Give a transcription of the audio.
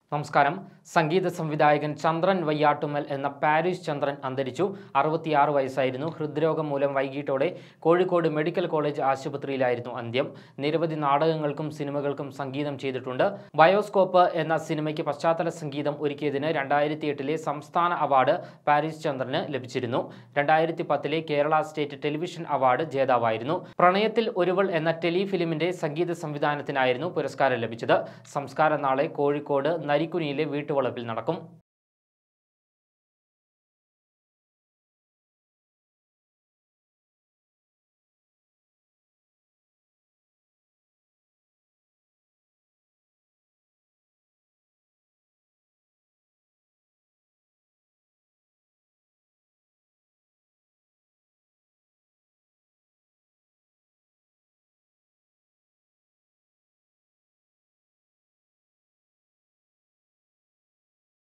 നമസ്കാരം സംഗീത സംവിധായകൻ ചന്ദ്രൻ വയ്യാട്ടുമ്മൽ എന്ന പാരീസ് ചന്ദ്രൻ അന്തരിച്ചു അറുപത്തിയാറ് വയസ്സായിരുന്നു ഹൃദ്രോഗം മൂലം വൈകിട്ടോടെ കോഴിക്കോട് മെഡിക്കൽ കോളേജ് ആശുപത്രിയിലായിരുന്നു അന്ത്യം നിരവധി നാടകങ്ങൾക്കും സിനിമകൾക്കും സംഗീതം ചെയ്തിട്ടുണ്ട് ബയോസ്കോപ്പ് എന്ന സിനിമയ്ക്ക് പശ്ചാത്തല സംഗീതം ഒരുക്കിയതിന് രണ്ടായിരത്തി എട്ടിലെ സംസ്ഥാന അവാർഡ് പാരീസ് ചന്ദ്രന് ലഭിച്ചിരുന്നു രണ്ടായിരത്തി പത്തിലെ കേരള സ്റ്റേറ്റ് ടെലിവിഷൻ അവാർഡ് ജേതാവായിരുന്നു പ്രണയത്തിൽ ഒരുവൾ എന്ന ടെലിഫിലിമിന്റെ സംഗീത സംവിധാനത്തിനായിരുന്നു പുരസ്കാരം ലഭിച്ചത് സംസ്കാരം നാളെ കോഴിക്കോട് നരിക്കുനിയിലെ വീട്ടുവളപ്പിൽ നടക്കും